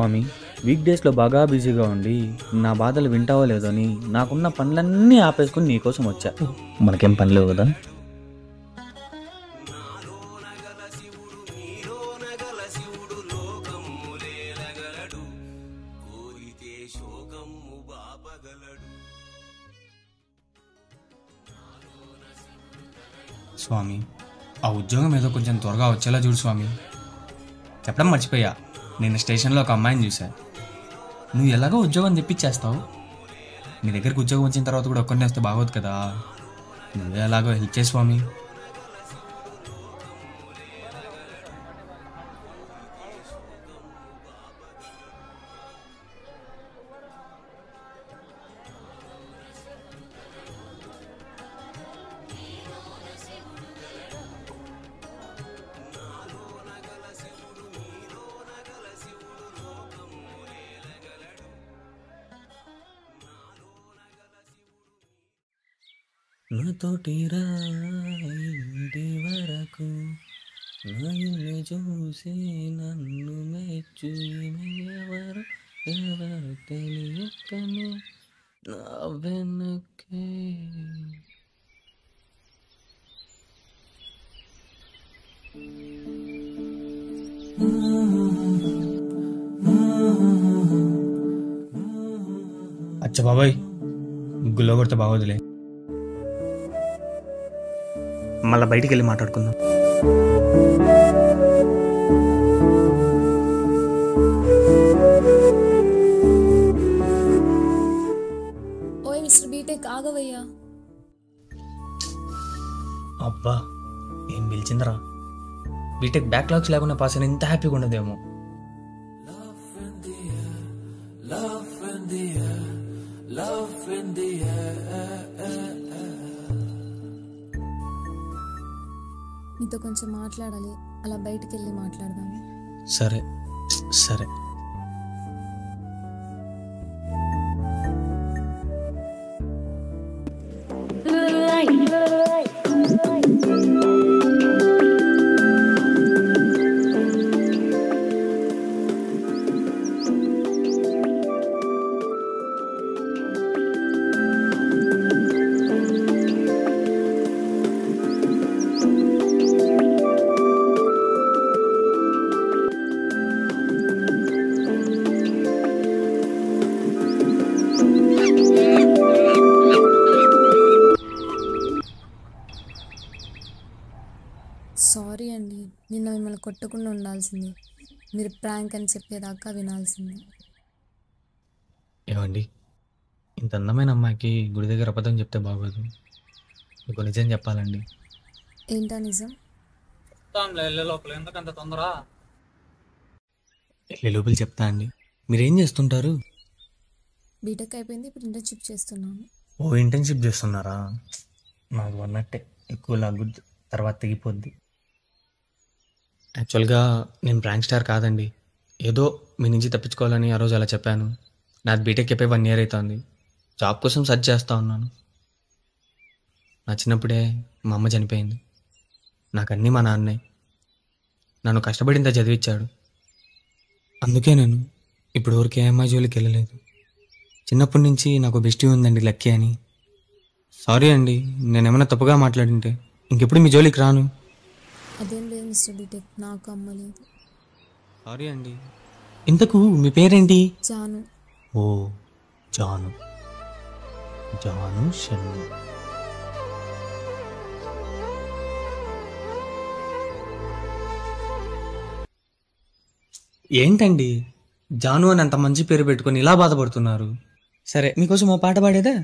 స్వామి week డేస్లో బాగా బిజీగా ఉండి నా బాధలు వింటావో లేదో అని నాకున్న పనులన్నీ ఆపేసుకుని నీకోసం వచ్చా మనకేం పని లేవు కదా స్వామి ఆ ఉద్యోగం ఏదో కొంచెం త్వరగా వచ్చేలా చూడు స్వామి చెప్పడం మర్చిపోయా నేను స్టేషన్లో ఒక అమ్మాయిని చూసా నువ్వు ఎలాగో ఉద్యోగం తెప్పించేస్తావు నీ దగ్గరికి ఉద్యోగం వచ్చిన తర్వాత కూడా ఒక్కరిని వస్తే బాగోదు కదా నువ్వే ఎలాగో హెల్ప్ చేయి స్వామి నాతోటి రా ఇంటి వరకు నా ఇల్లు చూసి నన్ను మెచ్చు ఎవరు ఎవరు తెలియకనే నా వెనకే అచ్చ బాబాయ్ గుల్లో కొడితే బాగోదులే మళ్ళీ బయటికి వెళ్ళి మాట్లాడుకుందాం ఓయ్ మిస్టర్ బీటెక్ ఆగవయ్యా అబ్బా ఏం పిలిచిందరా బీటెక్ బ్యాక్లాగ్స్ లేకుండా పాస్ అయిన ఇంత హ్యాపీగా ఉండదేమో నీతో కొంచెం మాట్లాడాలి అలా బయటికి వెళ్ళి మాట్లాడదాము సరే సరే సారీ అండి నిన్న మిమ్మల్ని కొట్టకుండా ఉండాల్సింది మీరు ప్రాంక్ అని చెప్పేదాకా వినాల్సింది ఏమండి ఇంత అందమైన అమ్మాయికి గుడి దగ్గర అబద్ధం చెప్తే బాగోదు మీకు నిజం చెప్పాలండి ఏంటా నిజం వెళ్ళే లోపల చెప్తా అండి మీరేం చేస్తుంటారు బీటెక్ అయిపోయింది ఇప్పుడు ఇంటర్న్షిప్ చేస్తున్నాను ఓ ఇంటర్న్షిప్ చేస్తున్నారా నాకు అన్నట్టే ఎక్కువ లాగుద్ది తర్వాత తెగిపోద్ది యాక్చువల్గా నేను ప్రాంక్ స్టార్ కాదండి ఏదో మీ నుంచి తప్పించుకోవాలని ఆ రోజు అలా చెప్పాను నాది బీటెక్ అయిపోయి వన్ ఇయర్ అవుతుంది జాబ్ కోసం సెర్చ్ చేస్తూ ఉన్నాను నా చిన్నప్పుడే మా అమ్మ చనిపోయింది నాకు అన్నీ మా నాన్నే నన్ను కష్టపడింత చదివించాడు అందుకే నేను ఇప్పుడు వరకు ఏ అమ్మాయి జోలికి వెళ్ళలేదు చిన్నప్పటి నుంచి నాకు బెస్టీ ఉందండి లక్కీ అని సారీ అండి నేనేమైనా తప్పుగా మాట్లాడింటే ఇంకెప్పుడు మీ జోలికి రాను అదేం లేదు మిస్టర్ బీటెక్ నాకు అమ్మ లేదు సారీ అండి ఇంతకు మీ పేరేంటి జాను ఓ జాను జాను షన్ను ఏంటండి జాను అని అంత మంచి పేరు పెట్టుకొని ఇలా బాధపడుతున్నారు సరే మీకోసం ఓ పాట పాడేదా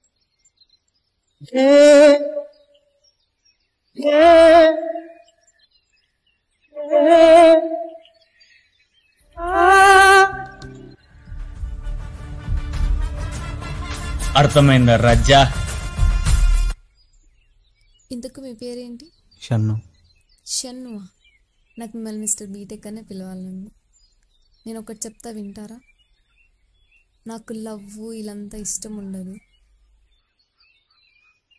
అర్థమైందా రజ్జా ఇంతకు మీ పేరేంటి షన్ను షన్నువా నాకు మిమ్మల్ని మిస్టర్ బీటెక్ అనే పిలవాలండి నేను ఒకటి చెప్తా వింటారా నాకు లవ్ ఇలాంతా ఇష్టం ఉండదు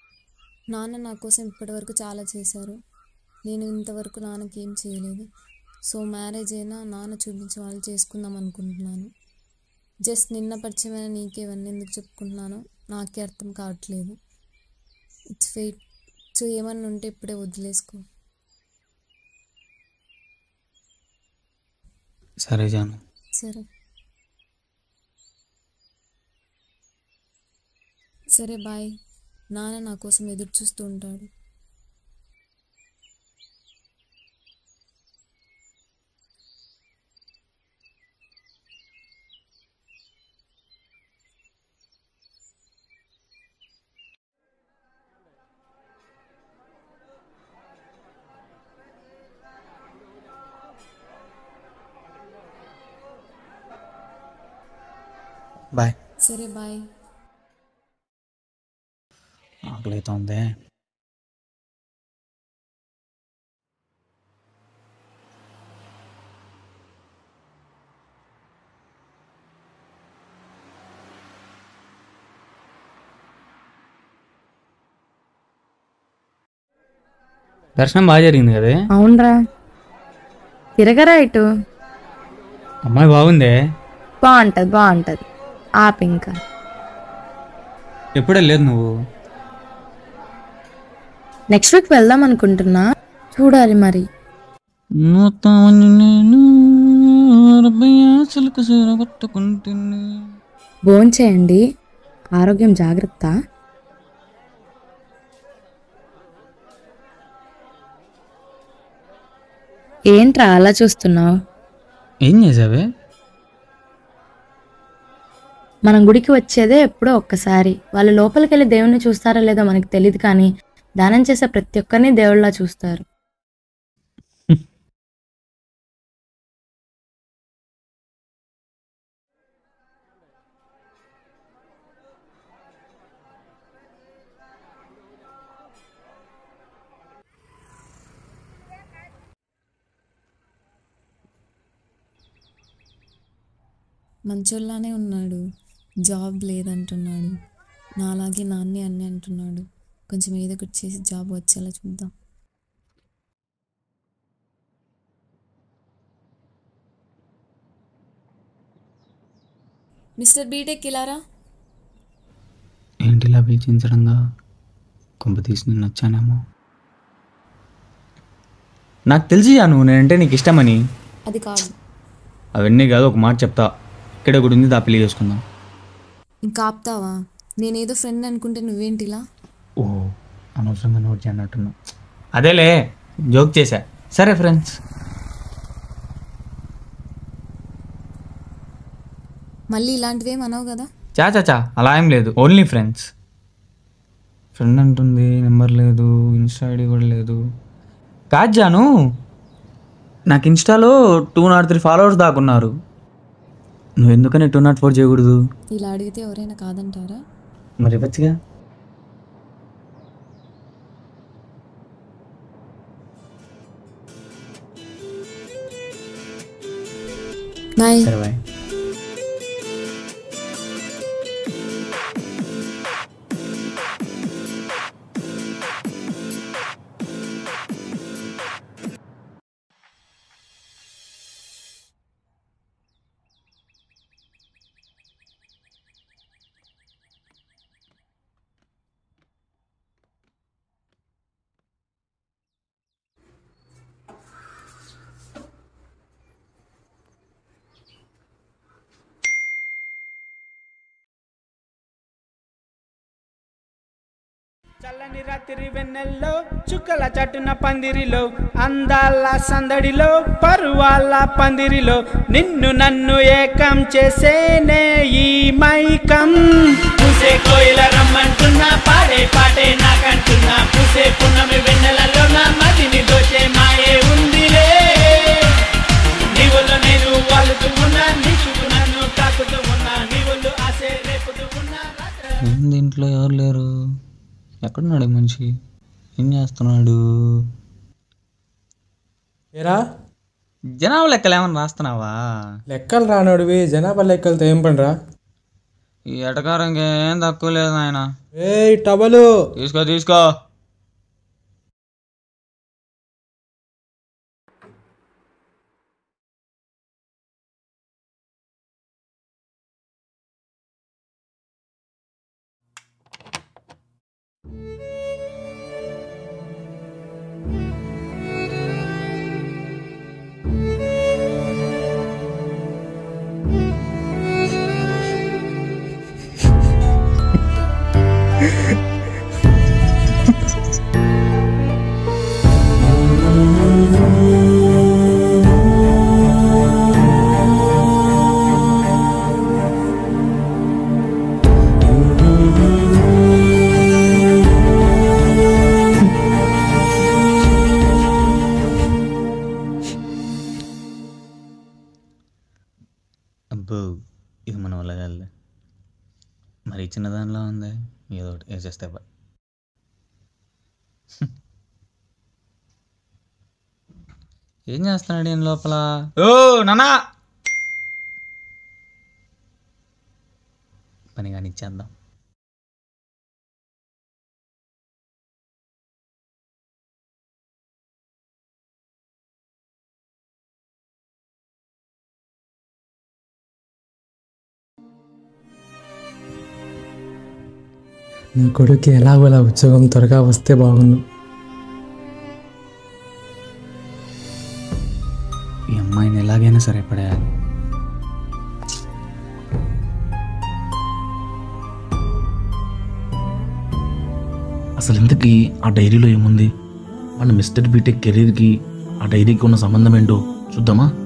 నాన్న నా కోసం ఇప్పటివరకు చాలా చేశారు నేను ఇంతవరకు నాన్నకి ఏం చేయలేదు సో మ్యారేజ్ అయినా నాన్న చూపించే వాళ్ళు చేసుకుందాం అనుకుంటున్నాను జస్ట్ నిన్న పరిచయమైన నీకే ఇవన్నీ ఎందుకు చెప్పుకుంటున్నానో నాకే అర్థం కావట్లేదు ఇట్స్ ఫెయిట్ సో ఏమన్నా ఉంటే ఇప్పుడే వదిలేసుకో సరే జాను సరే సరే బాయ్ నాన్న నా కోసం ఎదురు చూస్తూ ఉంటాడు బాయ్ సరే బాయ్ ఆకలి అవుతుంది దర్శనం బాగా జరిగింది కదే అవునరా తిరగరా ఇటు అమ్మాయి బాగుందే బాగుంటుంది బాగుంటుంది ఆపు ఇంకా ఎప్పుడే లేదు నువ్వు నెక్స్ట్ వీక్ వెళ్దాం అనుకుంటున్నా చూడాలి మరి నేను అరవై ఆశలకు పట్టుకుంటుంది భోంచేయండి ఆరోగ్యం జాగ్రత్త ఏంట్రా అలా చూస్తున్నావు ఏం చేసావే మనం గుడికి వచ్చేదే ఎప్పుడో ఒక్కసారి వాళ్ళు లోపలికి వెళ్ళి దేవుణ్ణి చూస్తారో లేదో మనకి తెలియదు కానీ దానం చేసే ప్రతి ఒక్కరిని దేవుళ్ళ చూస్తారు మంచోళ్ళలానే ఉన్నాడు జాబ్ లేదంటున్నాడు నాలాగే నాన్నే అన్నీ అంటున్నాడు కొంచెం ఏదో ఒకటి చేసి జాబ్ వచ్చేలా చూద్దాం మిస్టర్ బీటెక్ ఇలారా ఏంటి ఇలా పిలిచించడంగా కొంప తీసి నేను వచ్చానేమో నాకు తెలిసి నువ్వు నేనంటే నీకు ఇష్టమని అది కాదు అవన్నీ కాదు ఒక మాట చెప్తా ఇక్కడ కూడా ఉంది దా పెళ్లి చేసుకుందాం ఇంకా ఆపుతావా నేనేదో ఫ్రెండ్ అనుకుంటే నువ్వేంటి ఇలా ఓ అనవసరంగా నోట్ చేయనట్టున్నా అదేలే జోక్ చేశా సరే ఫ్రెండ్స్ మళ్ళీ ఇలాంటివేం అనవు కదా చా చా చా అలా ఏం లేదు ఓన్లీ ఫ్రెండ్స్ ఫ్రెండ్ అంటుంది నెంబర్ లేదు ఇన్స్టా ఐడి కూడా లేదు కాదు జాను నాకు ఇన్స్టాలో టూ నాట్ త్రీ ఫాలోవర్స్ దాకున్నారు నువ్వు ఎందుకని టూ నాట్ ఫోర్ చేయకూడదు ఇలా అడిగితే ఎవరైనా కాదంటారా మరి ఇవ్వచ్చుగా బాయ్ సరే బాయ్ చల్లని రాత్రి వెన్నెల్లో చుక్కల చట్టున పందిరిలో అందాల సందడిలో పరువాల పందిరిలో నిన్ను నన్ను ఏకం చేసేనే ఈ మైకం పూసే కోయిల రమ్మంటున్నా పాడే పాటే నాకంటున్నా పూసే పున్నమి వెన్నెలలో నా మదిని దోచే మాయే ఉందిలే నీవుల్లో నేను వాలుతూ ఉన్నా నీకు నన్ను తాకుతూ ఉన్నా నీవుళ్ళు ఆసే రేపుతూ ఉన్నా రాత్రి ఏంది ఇంట్లో ఎవరు లేరు ఎక్కడున్నాడు ఈ మనిషి ఏం చేస్తున్నాడు ఏరా జనాభా లెక్కలు ఏమన్నా రాస్తున్నావా లెక్కలు రానోడివి జనాభా లెక్కలతో ఏం పనిరా ఈ ఎటకారంగా ఏం తక్కువ లేదు నాయన ఏ టబలు తీసుకో తీసుకో అబ్బో ఇది మన వల్ల కాదులే మరి చిన్న దానిలో ఉంది ఏదో ఒకటి వేసేస్తే బా ఏం చేస్తున్నాడు ఈయన లోపల ఓ నానా పని కానీ ఇచ్చేద్దాం నీ కొడుకు ఎలాగోలా ఉద్యోగం త్వరగా వస్తే బాగుండు ఈ అమ్మాయిని ఎలాగైనా సరే పడేయాలి అసలు ఇంతకీ ఆ డైరీలో ఏముంది మన మిస్టర్ బీటెక్ కెరీర్కి ఆ డైరీకి ఉన్న సంబంధం ఏంటో చూద్దామా